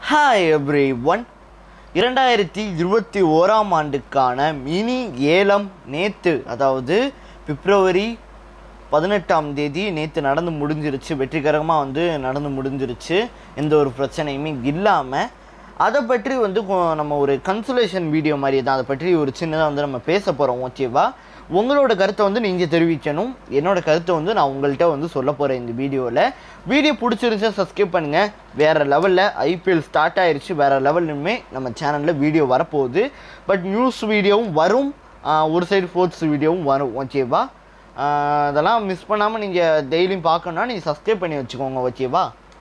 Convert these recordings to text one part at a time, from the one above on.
hi every one இரண்டாயிரத்தி இருபத்தி ஓராம் ஆண்டுக்கான மினி ஏலம் நேற்று அதாவது பிப்ரவரி பதினெட்டாம் தேதி நேற்று நடந்து முடிஞ்சிருச்சு வெற்றிகரமாக வந்து நடந்து முடிஞ்சிருச்சு எந்த ஒரு பிரச்சனையுமே இல்லாமல் அதை பற்றி வந்து கொ- நம்ம ஒரு கன்சுலேஷன் வீடியோ மாதிரி தான் அதை பற்றி ஒரு சின்னதாக வந்து நம்ம பேச போகிறோம் ஓகேவா உங்களோட கருத்தை வந்து நீங்கள் தெரிவிக்கணும் என்னோட கருத்தை வந்து நான் உங்கள்கிட்ட வந்து சொல்ல போகிறேன் இந்த வீடியோவில் வீடியோ பிடிச்சிருந்துச்சா சப்ஸ்கிரைப் பண்ணுங்கள் வேறு லெவலில் ஐபிஎல் ஸ்டார்ட் ஆயிருச்சு வேறு லெவல்லுமே நம்ம சேனலில் வீடியோ வரப்போகுது பட் நியூஸ் வீடியோவும் வரும் ஆஹ் ஒரு சைடு ஸ்போர்ட்ஸ் வீடியோவும் வரும் ஓகேவா ஆஹ் அதெல்லாம் மிஸ் பண்ணாமல் நீங்கள் டெய்லியும் பார்க்கணுன்னா நீங்கள் சப்ஸ்கிரைப் பண்ணி வச்சுக்கோங்க ஓகேவா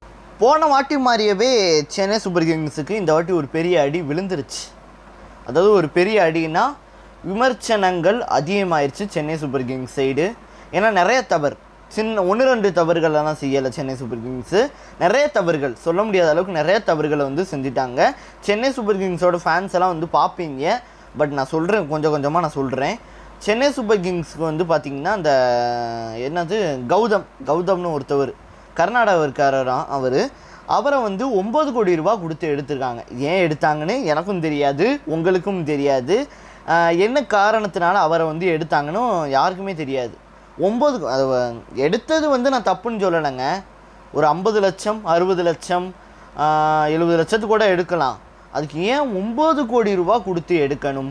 போன வாட்டி மாதிரியவே சென்னை சூப்பர் கிங்ஸுக்கு இந்த வாட்டி ஒரு பெரிய அடி விழுந்துருச்சு அதாவது ஒரு பெரிய அடினா விமர்சனங்கள் அதிகமாயிருச்சு சென்னை சூப்பர் கிங்ஸ் சைடு ஏன்னா நிறைய தவறு சின்ன ஒன்று ரெண்டு தவறுகளெல்லாம் செய்யலை சென்னை சூப்பர் கிங்ஸு நிறைய தவறுகள் சொல்ல முடியாத அளவுக்கு நிறைய தவறுகளை வந்து செஞ்சுட்டாங்க சென்னை சூப்பர் கிங்ஸோட ஃபேன்ஸ் எல்லாம் வந்து பார்ப்பீங்க பட் நான் சொல்கிறேன் கொஞ்சம் கொஞ்சமாக நான் சொல்கிறேன் சென்னை சூப்பர் கிங்ஸ்க்கு வந்து பார்த்திங்கன்னா அந்த என்னது கௌதம் கௌதம்னு ஒருத்தவர் கர்நாடகா இருக்காராம் அவர் அவரை வந்து ஒம்பது கோடி ரூபாய் கொடுத்து எடுத்திருக்காங்க ஏன் எடுத்தாங்கன்னு எனக்கும் தெரியாது உங்களுக்கும் தெரியாது ஆஹ் என்ன காரணத்தினால அவரை வந்து எடுத்தாங்கன்னு யாருக்குமே தெரியாது ஒம்பது அது வ- எடுத்தது வந்து நான் தப்புன்னு சொல்லலைங்க ஒரு ஐம்பது லட்சம் அறுபது லட்சம் எழுபது லட்சத்துக்கு கூட எடுக்கலாம் அதுக்கு ஏன் ஒம்பது கோடி ரூபாய் கொடுத்து எடுக்கணும்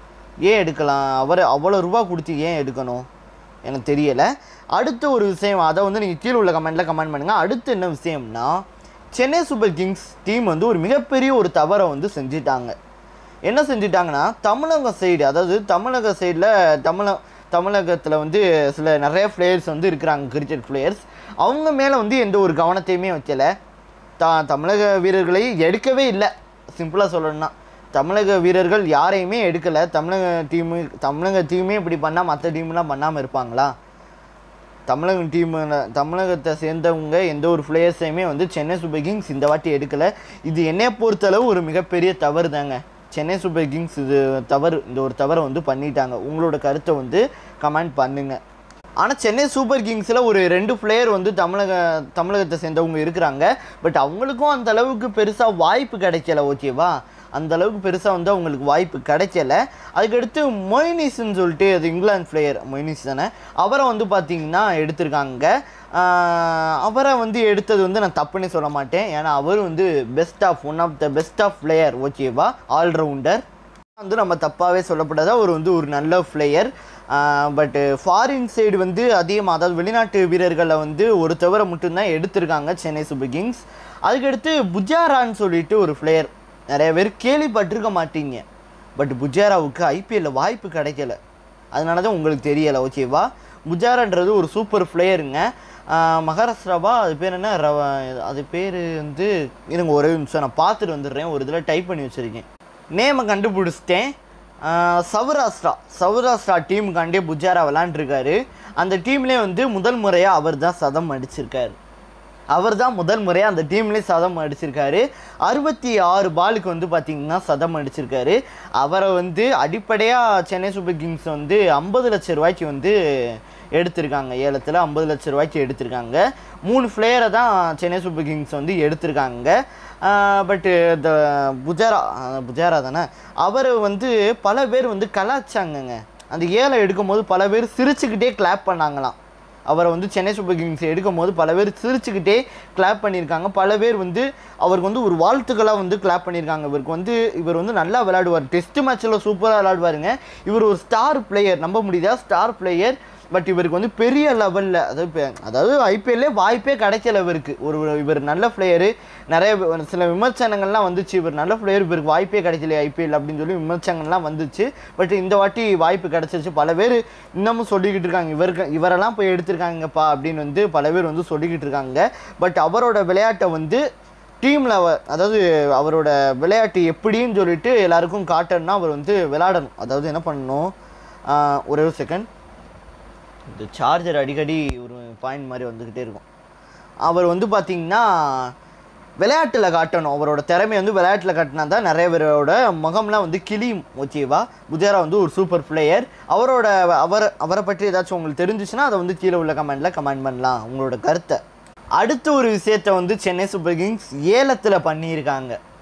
ஏன் எடுக்கலாம் அவர் அவ்வளோ ரூபா கொடுத்து ஏன் எடுக்கணும் எனக்கு தெரியலை அடுத்த ஒரு விஷயம் அதை வந்து நீங்கள் கீழே உள்ள கமெண்ட்டில் கமெண்ட் பண்ணுங்கள் அடுத்து என்ன விஷயம்னா சென்னை சூப்பர் கிங்ஸ் டீம் வந்து ஒரு மிகப்பெரிய ஒரு தவறை வந்து செஞ்சிட்டாங்க என்ன செஞ்சிட்டாங்கன்னா தமிழக சைடு அதாவது தமிழக சைடில் தமிழ தமிழகத்தில் வந்து சில நிறைய பிளேயர்ஸ் வந்து இருக்கிறாங்க கிரிக்கெட் பிளேயர்ஸ் அவங்க மேலே வந்து எந்த ஒரு கவனத்தையுமே வைக்கல த தமிழக வீரர்களை எடுக்கவே இல்லை சிம்பிளாக சொல்லணும்னா தமிழக வீரர்கள் யாரையுமே எடுக்கலை தமிழக டீமு தமிழக டீமே இப்படி பண்ணால் மற்ற டீம்லாம் பண்ணாமல் இருப்பாங்களா தமிழக டீமில் தமிழகத்தை சேர்ந்தவங்க எந்த ஒரு பிளேயர்ஸையுமே வந்து சென்னை சூப்பர் கிங்ஸ் இந்த வாட்டி எடுக்கலை இது என்னை பொறுத்தளவு ஒரு மிகப்பெரிய தவறு தாங்க சென்னை சூப்பர் கிங்ஸ் இது தவறு இந்த ஒரு தவறை வந்து பண்ணிட்டாங்க உங்களோட கருத்தை வந்து கமெண்ட் பண்ணுங்க ஆனால் சென்னை சூப்பர் கிங்ஸில் ஒரு ரெண்டு பிளேயர் வந்து தமிழக தமிழகத்தை சேர்ந்தவங்க இருக்கிறாங்க பட் அவங்களுக்கும் அந்த அளவுக்கு பெருசாக வாய்ப்பு கிடைக்கல ஓகேவா அந்த அளவுக்கு பெருசாக வந்து அவங்களுக்கு வாய்ப்பு கிடைக்கல அதுக்கடுத்து மொய்னிஸ்ன்னு சொல்லிட்டு அது இங்கிலாந்து பிளேயர் மொய்னிஸ் தானே அவரை வந்து பார்த்தீங்கன்னா எடுத்திருக்காங்க ஆஹ் அவரை வந்து எடுத்தது வந்து நான் தப்புன்னு சொல்ல மாட்டேன் ஏன்னா அவர் வந்து best of one of the best of player ஓகேவா ஆல்ரவுண்டர் வந்து நம்ம தப்பாகவே சொல்லப்படாத அவர் வந்து ஒரு நல்ல பிளேயர் பட்டு ஃபாரின் சைடு வந்து அதிகமாக அதாவது வெளிநாட்டு வீரர்களை வந்து ஒரு தவிர மட்டும்தான் எடுத்திருக்காங்க சென்னை சூப்பர் கிங்ஸ் அதுக்கடுத்து புஜாரான்னு சொல்லிட்டு ஒரு பிளேயர் நிறைய பேர் கேள்விப்பட்டிருக்க மாட்டீங்க பட் புஜாராவுக்கு ஐபிஎல்ல வாய்ப்பு கிடைக்கல அதனால தான் உங்களுக்கு தெரியலை ஓகேவா புஜாரான்றது ஒரு சூப்பர் பிளேயருங்க மகாராஷ்டிராவா அது பேர் என்ன ரவ அது பேர் வந்து இருங்க ஒரே நிமிஷம் நான் பார்த்துட்டு வந்துடுறேன் ஒரு இதில் டைப் பண்ணி வச்சுருக்கேன் நேமை கண்டுபிடிச்சிட்டேன் ஆஹ் சௌராஷ்டிரா சௌராஷ்டிரா டீமுக்காண்டே புஜாரா விளாண்டுருக்காரு அந்த டீம்லேயே வந்து முதல் முறையாக அவர் தான் சதம் அடிச்சிருக்காரு அவர் தான் முதல் முறையாக அந்த டீம்லேயே சதம் அடிச்சிருக்காரு அறுபத்தி ஆறு பாலுக்கு வந்து பார்த்தீங்கன்னா சதம் அடிச்சிருக்காரு அவரை வந்து அடிப்படையாக சென்னை சூப்பர் கிங்ஸ் வந்து ஐம்பது லட்ச ரூபாய்க்கு வந்து எடுத்திருக்காங்க ஏலத்தில் ஐம்பது லட்ச ரூபாய்க்கு எடுத்திருக்காங்க மூணு பிளேயரை தான் சென்னை சூப்பர் கிங்ஸ் வந்து எடுத்திருக்காங்க பட்டு இந்த புஜாரா அஹ் புஜாரா தானே அவர் வந்து பல பேர் வந்து கலாச்சாங்கங்க அந்த ஏலம் எடுக்கும்போது பல பேர் சிரிச்சுக்கிட்டே கிளாப் பண்ணாங்களாம் அவரை வந்து சென்னை சூப்பர் கிங்ஸ் எடுக்கும் போது பல பேர் சிரிச்சுக்கிட்டே கிளாப் பண்ணியிருக்காங்க பல பேர் வந்து அவருக்கு வந்து ஒரு வாழ்த்துக்களாக வந்து கிளாப் பண்ணியிருக்காங்க இவருக்கு வந்து இவர் வந்து நல்லா விளையாடுவார் டெஸ்ட் மேட்ச்சில் சூப்பராக விளையாடுவாருங்க இவர் ஒரு ஸ்டார் பிளேயர் நம்ப முடியுதா ஸ்டார் பிளேயர் பட் இவருக்கு வந்து பெரிய லெவலில் அதாவது இப்ப- அதாவது ஐபிஎல்லே வாய்ப்பே கிடைக்கல இவருக்கு ஒரு இவர் நல்ல பிளேயரு நிறைய வி- சில விமர்சனங்கள்லாம் வந்துச்சு இவர் நல்ல பிளேயர் இவருக்கு வாய்ப்பே கிடைக்கல ஐபிஎல் அப்படின்னு சொல்லி விமர்சனங்கள்லாம் வந்துச்சு பட் இந்த வாட்டி வாய்ப்பு கிடைச்சிருச்சு பல பேர் இன்னமும் சொல்லிக்கிட்டு இருக்காங்க இவருக்கு இவரெல்லாம் போய் எடுத்திருக்காங்கப்பா அப்படின்னு வந்து பல பேர் வந்து சொல்லிக்கிட்டு இருக்காங்க பட் அவரோட விளையாட்டை வந்து டீமில் அதாவது அவரோட விளையாட்டு எப்படின்னு சொல்லிட்டு எல்லாருக்கும் காட்டணும்னா அவர் வந்து விளையாடணும் அதாவது என்ன பண்ணணும் ஆஹ் ஒரே ஒரு செகண்ட் இந்த சார்ஜர் அடிக்கடி ஒரு பாயிண்ட் மாதிரி வந்துக்கிட்டே இருக்கும் அவர் வந்து பார்த்தீங்கன்னா விளையாட்டில் காட்டணும் அவரோட திறமை வந்து விளையாட்டில் காட்டினா தான் நிறைய பேரோட முகம்லாம் வந்து கிளியும் ஓகேவா புஜாரா வந்து ஒரு சூப்பர் பிளேயர் அவரோட அவர் அவரை பற்றி ஏதாச்சும் உங்களுக்கு தெரிஞ்சுச்சுன்னா அதை வந்து கீழே உள்ள கமெண்ட்டில் கமெண்ட் பண்ணலாம் உங்களோட கருத்தை அடுத்த ஒரு விஷயத்தை வந்து சென்னை சூப்பர் கிங்ஸ் ஏலத்தில் பண்ணியிருக்காங்க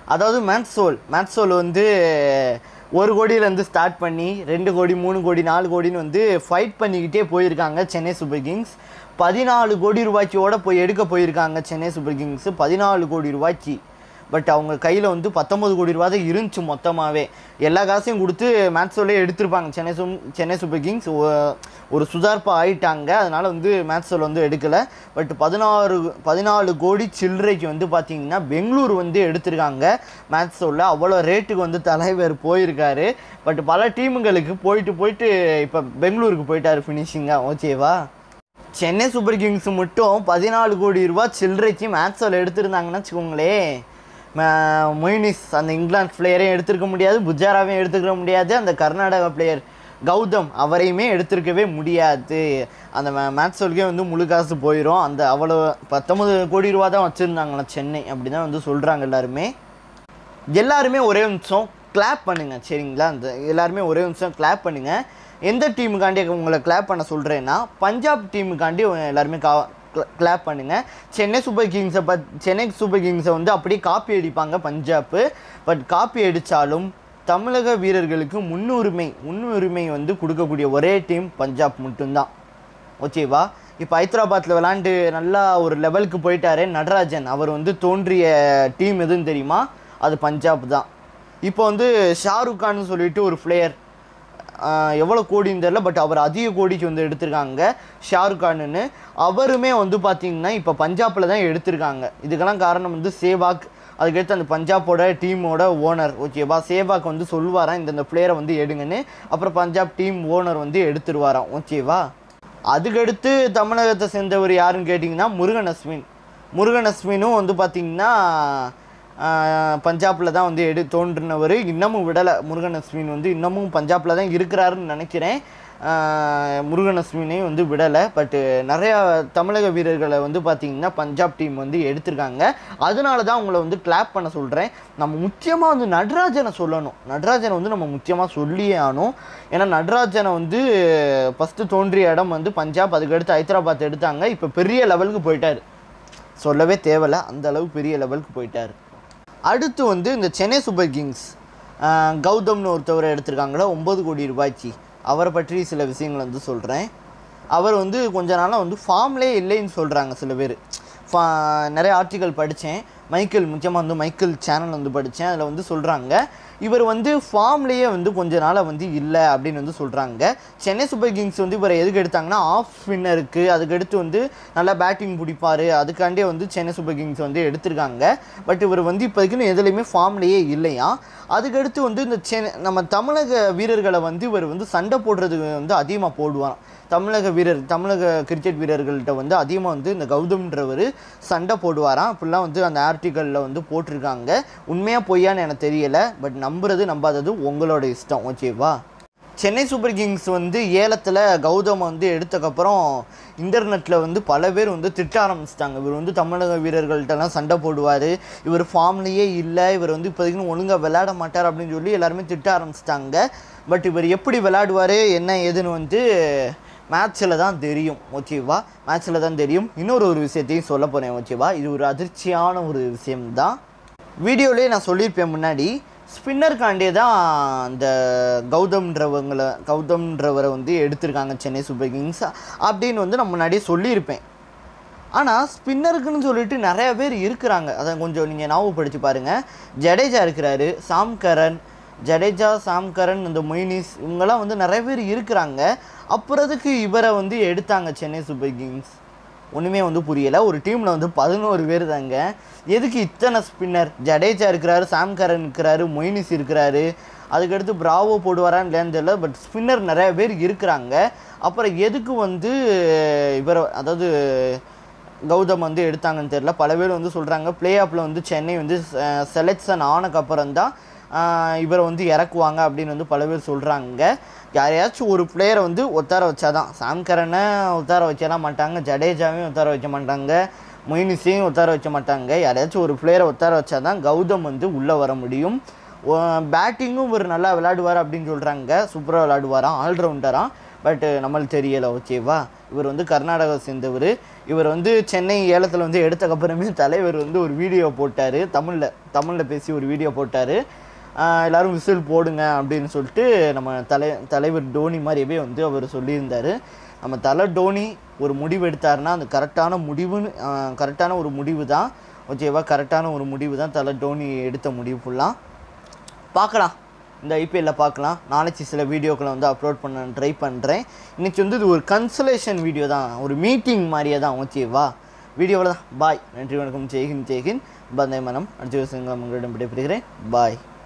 அதாவது மேட்சோல் மேட்சோல் வந்து ஒரு கோடியிலேருந்து ஸ்டார்ட் பண்ணி ரெண்டு கோடி மூணு கோடி நாலு கோடின்னு வந்து ஃபைட் பண்ணிக்கிட்டே போயிருக்காங்க சென்னை சூப்பர் கிங்ஸ் பதினாலு கோடி ரூபாய்க்கோட போய் எடுக்க போயிருக்காங்க சென்னை சூப்பர் கிங்ஸ் பதினாலு கோடி ரூபாய்க்கு பட் அவங்க கையில் வந்து பத்தொம்பது கோடி ரூபா தான் இருந்துச்சு மொத்தமாகவே எல்லா காசையும் கொடுத்து மேட்சோலே எடுத்திருப்பாங்க சென்னை சூ சென்னை சூப்பர் கிங்ஸ் ஒ- ஒரு சுதார்ப்பா ஆயிட்டாங்க அதனால வந்து மேட்சோல் வந்து எடுக்கலை பட் பதினாறு பதினாலு கோடி சில்லறைக்கு வந்து பார்த்தீங்கன்னா பெங்களூர் வந்து எடுத்திருக்காங்க மேட்சோலில் அவ்வளோ ரேட்டுக்கு வந்து தலைவர் போயிருக்காரு பட் பல டீமுங்களுக்கு போயிட்டு போயிட்டு இப்போ பெங்களூருக்கு போயிட்டாரு ஃபினிஷிங்காக ஓகேவா சென்னை சூப்பர் கிங்ஸ் மட்டும் பதினாலு கோடி ரூபா சில்லறைக்கு மேட்சோல் எடுத்திருந்தாங்கன்னு வச்சுக்கோங்களேன் ம- மொய்னிஸ் அந்த இங்கிலாந்து பிளேயரையும் எடுத்திருக்க முடியாது புஜாராவையும் எடுத்துக்க முடியாது அந்த கர்நாடகா பிளேயர் கௌதம் அவரையுமே எடுத்திருக்கவே முடியாது அந்த மே மேட்சோலுக்கே வந்து முழு காசு போயிடும் அந்த அவ்வளோ பத்தொன்பது கோடி ரூபா தான் வச்சுருந்தாங்களா சென்னை அப்படி தான் வந்து சொல்கிறாங்க எல்லாருமே எல்லாருமே ஒரே நிமிஷம் கிளாப் பண்ணுங்க சரிங்களா அந்த எல்லாருமே ஒரே நிமிஷம் கிளாப் பண்ணுங்க எந்த டீமுக்காண்டி உங்களை கிளாப் பண்ண சொல்கிறேன்னா பஞ்சாப் டீமுக்காண்டி எல்லாருமே கா கிளாப் பண்ணுங்க சென்னை சூப்பர் கிங்ஸை பத் சென்னை சூப்பர் கிங்ஸை வந்து அப்படியே காப்பி அடிப்பாங்க பஞ்சாப் பட் காப்பி அடித்தாலும் தமிழக வீரர்களுக்கு முன்னுரிமை முன்னுரிமை வந்து கொடுக்கக்கூடிய ஒரே டீம் பஞ்சாப் மட்டும்தான் ஓகேவா இப்போ ஹைதராபாத்தில் விளாண்டு நல்லா ஒரு லெவலுக்கு போயிட்டாரே நடராஜன் அவர் வந்து தோன்றிய டீம் எதுன்னு தெரியுமா அது பஞ்சாப் தான் இப்போ வந்து ஷாருக் கான் சொல்லிட்டு ஒரு பிளேயர் எவ்வளோ கோடின்னு தெரில பட் அவர் அதிக கோடிக்கு வந்து எடுத்திருக்காங்க ஷாருக் கானுன்னு அவருமே வந்து பார்த்தீங்கன்னா இப்போ பஞ்சாப்பில் தான் எடுத்திருக்காங்க இதுக்கெல்லாம் காரணம் வந்து சேவாக் அதுக்கடுத்து அந்த பஞ்சாப்போட டீமோட ஓனர் ஓகேவா சேவாக் வந்து சொல்லுவாராம் இந்தந்த பிளேயரை வந்து எடுங்கன்னு அப்புறம் பஞ்சாப் டீம் ஓனர் வந்து எடுத்துருவாராம் ஓகேவா அதுக்கடுத்து தமிழகத்தை சேர்ந்தவர் யாருன்னு கேட்டிங்கன்னா முருகன் அஸ்வின் முருகன் அஸ்வினும் வந்து பார்த்திங்கன்னா பஞ்சாபில் தான் வந்து எடு தோன்றினவர் இன்னமும் விடலை முருகன் அஸ்வின் வந்து இன்னமும் பஞ்சாபில் தான் இருக்கிறாருன்னு நினைக்கிறேன் ஆஹ் முருகன் அஸ்வினையும் வந்து விடலை பட்டு நிறையா தமிழக வீரர்களை வந்து பார்த்திங்கன்னா பஞ்சாப் டீம் வந்து எடுத்திருக்காங்க அதனால தான் உங்களை வந்து கிளாப் பண்ண சொல்கிறேன் நம்ம முக்கியமாக வந்து நடராஜனை சொல்லணும் நடராஜனை வந்து நம்ம முக்கியமாக சொல்லியே ஆகணும் ஏன்னா நடராஜனை வந்து ஃபஸ்ட்டு தோன்றிய இடம் வந்து பஞ்சாப் அதுக்கடுத்து ஹைதராபாத் எடுத்தாங்க இப்போ பெரிய லெவலுக்கு போயிட்டார் சொல்லவே தேவையில்ல அந்த அளவுக்கு பெரிய லெவலுக்கு போயிட்டார் அடுத்து வந்து இந்த சென்னை சூப்பர் கிங்ஸ் ஆஹ் கௌதம்னு ஒருத்தவரை எடுத்திருக்காங்களா ஒம்பது கோடி ரூபாய்க்கு அவரை பற்றி சில விஷயங்கள் வந்து சொல்கிறேன் அவர் வந்து கொஞ்ச நாளாக வந்து ஃபார்ம்லே இல்லைன்னு சொல்கிறாங்க சில பேர் ஃபா நிறைய ஆர்டிக்கல் படித்தேன் மைக்கேல் முக்கியமாக வந்து மைக்கேல் சேனல் வந்து படித்தேன் அதில் வந்து சொல்கிறாங்க இவர் வந்து ஃபார்ம்லேயே வந்து கொஞ்ச நாளாக வந்து இல்லை அப்படின்னு வந்து சொல்கிறாங்க சென்னை சூப்பர் கிங்ஸ் வந்து இவரை எதுக்கு எடுத்தாங்கன்னா ஆஃப் ஸ்பின்னருக்கு அதுக்கடுத்து வந்து நல்லா பேட்டிங் பிடிப்பார் அதுக்காண்டே வந்து சென்னை சூப்பர் கிங்ஸ் வந்து எடுத்திருக்காங்க பட் இவர் வந்து இப்போதைக்குன்னு எதுலேயுமே ஃபார்ம்லேயே இல்லையா அதுக்கடுத்து வந்து இந்த சென்னை நம்ம தமிழக வீரர்களை வந்து இவர் வந்து சண்டை போடுறதுக்கு வந்து அதிகமாக போடுவாராம் தமிழக வீரர் தமிழக கிரிக்கெட் வீரர்கள்ட்ட வந்து அதிகமாக வந்து இந்த கௌதம்ன்றவர் சண்டை போடுவாராம் அப்படிலாம் வந்து அந்த ஆர்டிக்கலில் வந்து போட்டிருக்காங்க உண்மையாக பொய்யான்னு எனக்கு தெரியலை பட் நம்புறது நம்பாதது உங்களோட இஷ்டம் ஓகேவா சென்னை சூப்பர் கிங்ஸ் வந்து ஏலத்தில் கௌதம் வந்து எடுத்தக்கப்புறம் இன்டர்நெட்டில் வந்து பல பேர் வந்து திட்ட ஆரம்பிச்சிட்டாங்க இவர் வந்து தமிழக வீரர்கள்ட்டெல்லாம் சண்டை போடுவார் இவர் ஃபார்ம்லேயே இல்லை இவர் வந்து இப்போதைக்கு ஒழுங்காக விளையாட மாட்டார் அப்படின்னு சொல்லி எல்லாருமே திட்ட ஆரம்பிச்சிட்டாங்க பட் இவர் எப்படி விளையாடுவார் என்ன ஏதுன்னு வந்து மேட்ச்சில் தான் தெரியும் ஓகேவா மேட்ச்சில் தான் தெரியும் இன்னொரு ஒரு விஷயத்தையும் சொல்ல போகிறேன் ஓகேவா இது ஒரு அதிர்ச்சியான ஒரு விஷயம்தான் வீடியோலேயே நான் சொல்லியிருப்பேன் முன்னாடி ஸ்பின்னருக்காண்டே தான் அந்த கௌதம்ன்றவங்களை கௌதம்ன்றவரை வந்து எடுத்திருக்காங்க சென்னை சூப்பர் கிங்ஸ் அப்படின்னு வந்து நான் முன்னாடியே சொல்லியிருப்பேன் ஆனால் ஸ்பின்னருக்குன்னு சொல்லிட்டு நிறைய பேர் இருக்கிறாங்க அதை கொஞ்சம் நீங்கள் ஞாபகப்படுத்தி பாருங்கள் ஜடேஜா இருக்கிறாரு சாம்கரன் ஜடேஜா சாம்கரன் இந்த மொய்னிஸ் இவங்கெல்லாம் வந்து நிறைய பேர் இருக்கிறாங்க அப்புறத்துக்கு இவரை வந்து எடுத்தாங்க சென்னை சூப்பர் கிங்ஸ் ஒன்றுமே வந்து புரியலை ஒரு டீமில் வந்து பதினோரு பேர் தாங்க எதுக்கு இத்தனை ஸ்பின்னர் ஜடேஜா இருக்கிறாரு சாம்கரன் இருக்கிறாரு மொய்னிஸ் இருக்கிறாரு அதுக்கடுத்து பிராவோ போடுவாரான்னு இல்லையான்னு தெரியல பட் ஸ்பின்னர் நிறைய பேர் இருக்கிறாங்க அப்புறம் எதுக்கு வந்து இவரை அதாவது கௌதம் வந்து எடுத்தாங்கன்னு தெரியல பல பேர் வந்து சொல்கிறாங்க பிளே ஆஃபில் வந்து சென்னை வந்து செலெக்ஷன் ஆனக்கப்புறம் தான் இவரை வந்து இறக்குவாங்க அப்படின்னு வந்து பல பேர் சொல்கிறாங்க யாரையாச்சும் ஒரு பிளேயரை வந்து ஒத்தார வச்சாதான் சாம்கரனை ஒத்தார வைக்கலாம் மாட்டாங்க ஜடேஜாவையும் ஒத்தார வைக்க மாட்டாங்க மொயினிஸையும் ஒத்தார வைக்க மாட்டாங்க யாரையாச்சும் ஒரு பிளேயரை ஒத்தார வச்சாதான் கௌதம் வந்து உள்ளே வர முடியும் பேட்டிங்கும் இவர் நல்லா விளையாடுவார் அப்படின்னு சொல்கிறாங்க சூப்பராக விளையாடுவாராம் ஆல்ரவுண்டராம் பட் நம்மளுக்கு தெரியலை ஓகேவா இவர் வந்து கர்நாடகாவை சேர்ந்தவர் இவர் வந்து சென்னை ஏலத்தில் வந்து எடுத்தக்கப்புறமே தலைவர் வந்து ஒரு வீடியோ போட்டார் தமிழில் தமிழில் பேசி ஒரு வீடியோ போட்டார் எல்லாரும் விசில் போடுங்க அப்படின்னு சொல்லிட்டு நம்ம தலை தலைவர் டோனி மாதிரியவே வந்து அவர் சொல்லியிருந்தார் நம்ம தலை டோனி ஒரு முடிவு எடுத்தாருன்னா அது கரெக்டான முடிவுன்னு கரெக்டான ஒரு முடிவு தான் ஓகேவா கரெக்டான ஒரு முடிவு தான் தலை டோனி எடுத்த முடிவு ஃபுல்லாக பார்க்கலாம் இந்த ஐபிஎல்லில் பார்க்கலாம் நாளைக்கு சில வீடியோக்களை வந்து அப்லோட் பண்ண ட்ரை பண்ணுறேன் இன்னைக்கு வந்து இது ஒரு கன்சலேஷன் வீடியோ தான் ஒரு மீட்டிங் மாதிரியே தான் ஓகேவா வீடியோவில் தான் பாய் நன்றி வணக்கம் ஜெய்ஹிந்த் ஜெய்ஹிந்த் பந்தய மனம் அடுத்த விஷயங்களை உங்களிடம் விடைபெறுகிறேன் பாய்